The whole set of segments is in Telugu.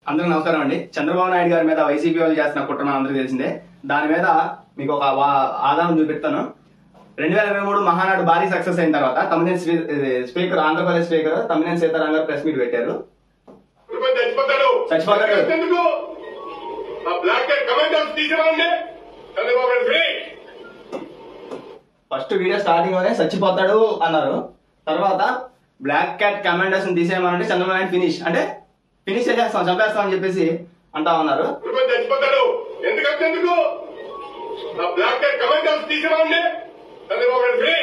అందరికి నమస్కారం అండి చంద్రబాబు నాయుడు గారి మీద వైసీపీ వాళ్ళు చేస్తున్న కుట్ర మనందరికీ తెలిసిందే దాని మీద మీకు ఒక వా- ఆధారం చూపిస్తాను రెండు వేల ఇరవై మూడు మహానాడు భారీ సక్సెస్ అయిన తర్వాత తమిళ స్పీకర్ ఆంధ్రప్రదేశ్ స్పీకర్ తమిళ సీతారాం గారు ప్రెస్ మీట్ పెట్టారు ఇప్పుడు చచ్చిపోతాడు చచ్చిపోతాడు. ఎందుకు ఆ బ్లాక్ అండ్ కమెంటర్స్ తీసుకురండి Chandrababu Naidu free first video starting లోనే చచ్చిపోతాడు అన్నారు తర్వాత బ్లాక్ క్యాట్ కమాండర్స్ తీసేయమనంటే చంద్రబాబు నాయుడు ఫినిష్ అంటే ఫినిష్ చేసేస్తాం చంపేస్తాం అని చెప్పేసి అంటా ఉన్నారు ఇప్పుడు చచ్చిపోతాడు ఎందుకంటే ఎందుకు ఆ బ్లాక్ అండ్ కమెంటర్స్ తీసుకురండి చంద్రబాబు నాయుడు ఫ్రీ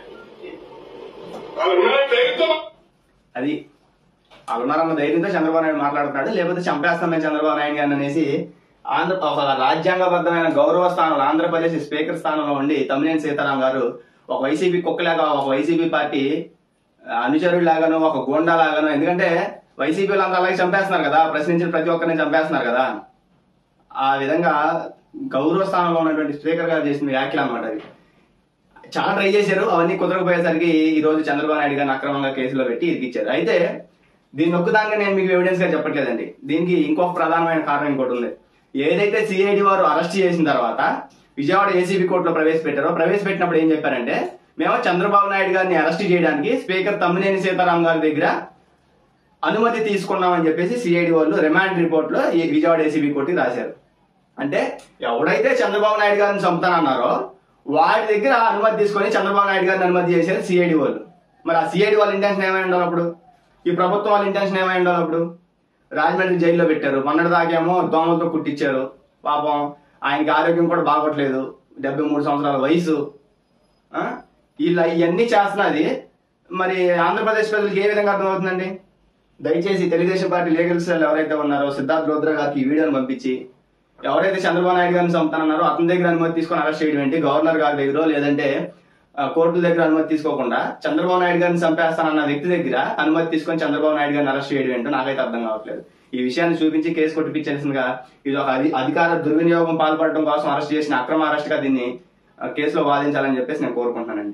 వాళ్ళు ఉన్నారని ధైర్యంతో అది అలున్నారన్న ధైర్యంతో చంద్రబాబు నాయుడు మాట్లాడుతున్నాడు లేకపోతే చంపేస్తామే చంద్రబాబు నాయుడు గారిని అనేసి ఆంధ్ర ఒక రాజ్యాంగబద్ధమైన గౌరవ స్థానంలో ఆంధ్రప్రదేశ్ స్పీకర్ స్థానంలో ఉండి తమ్మినేని సీతారాం గారు ఒక వైసీపీ కుక్కలాగా ఒక వైసీపీ పార్టీ అనుచరుడు లాగాను ఒక గోండా లాగాను ఎందుకంటే వైసీపీ వాళ్ళంతా అలాగే చంపేస్తున్నారు కదా ప్రశ్నించిన ప్రతి ఒక్కరిని చంపేస్తున్నారు కదా ఆ విధంగా గౌరవ స్థానంలో ఉన్నటువంటి స్పీకర్ గారు చేసిన వ్యాఖ్యలు అనమాట అది చాలా ట్రై చేశారు అవన్నీ కుదరకపోయేసరికి ఈ రోజు చంద్రబాబు నాయుడు గారిని అక్రమంగా కేసులో పెట్టి ఇరికిచ్చారు అయితే దీన్ని ఒక్కదానిగా నేను మీకు ఎవిడెన్స్ గా చెప్పట్లేదండి దీనికి ఇంకొక ప్రధానమైన కారణం ఇంకోటి ఉంది ఏదైతే సిఐడి వారు అరెస్ట్ చేసిన తర్వాత విజయవాడ ఏసీబీ కోర్టులో ప్రవేశపెట్టారో ప్రవేశపెట్టినప్పుడు ఏం చెప్పారంటే మేము చంద్రబాబు నాయుడు గారిని అరెస్ట్ చేయడానికి స్పీకర్ తమ్మినేని సీతారాం గారి దగ్గర అనుమతి తీసుకున్నామని చెప్పేసి సిఐడి వాళ్ళు రిమాండ్ రిపోర్ట్ లో ఈ విజయవాడ ఏసీబీ కోర్టుకి రాశారు అంటే ఎవడైతే చంద్రబాబు నాయుడు గారిని చంపుతానన్నారో వాడి దగ్గర అనుమతి తీసుకొని చంద్రబాబు నాయుడు గారిని అనుమతి చేశారు సిఐడి వాళ్ళు మరి ఆ సిఐడి వాళ్ళ ఇంటెన్షన్ ఏమై ఉండాలి అప్పుడు ఈ ప్రభుత్వం వాళ్ళ ఇంటెన్షన్ ఏమై ఉండాలి అప్పుడు రాజమండ్రి జైల్లో పెట్టారు మొన్నటి దాకేమో దోమలతో కుట్టించారు పాపం ఆయనకి ఆరోగ్యం కూడా బాగోట్లేదు డెబ్బై మూడు సంవత్సరాల వయసు ఆ? ఇలా ఇవన్నీ చేస్తున్నది మరి ఆంధ్రప్రదేశ్ ప్రజలకు ఏ విధంగా అర్థమవుతుందండి దయచేసి తెలుగుదేశం పార్టీ లీగల్ సెల్ ఎవరైతే ఉన్నారో సిద్ధార్థ్ లోద్రా గారికి ఈ వీడియోని పంపించి ఎవరైతే చంద్రబాబు నాయుడు గారిని చంపుతానన్నారో అతని దగ్గర అనుమతి తీసుకొని అరెస్ట్ చేయడం ఏంటి గవర్నర్ గారి దగ్గర లేదంటే ఆ, కోర్టుల దగ్గర అనుమతి తీసుకోకుండా చంద్రబాబు నాయుడు గారిని చంపేస్తానన్న వ్యక్తి దగ్గర అనుమతి తీసుకొని చంద్రబాబు నాయుడు గారిని అరెస్ట్ చేయడం ఏంటో నాకైతే అర్థం కావట్లేదు ఈ విషయాన్ని చూపించి కేసు కొట్టిపించాల్సిందిగా ఇది ఒక అధి- అధికార దుర్వినియోగం పాల్పడడం కోసం అరెస్ట్ చేసిన అక్రమ అరెస్ట్ గా దీన్ని ఆ, కేసులో వాదించాలని చెప్పేసి నేను కోరుకుంటున్నానండి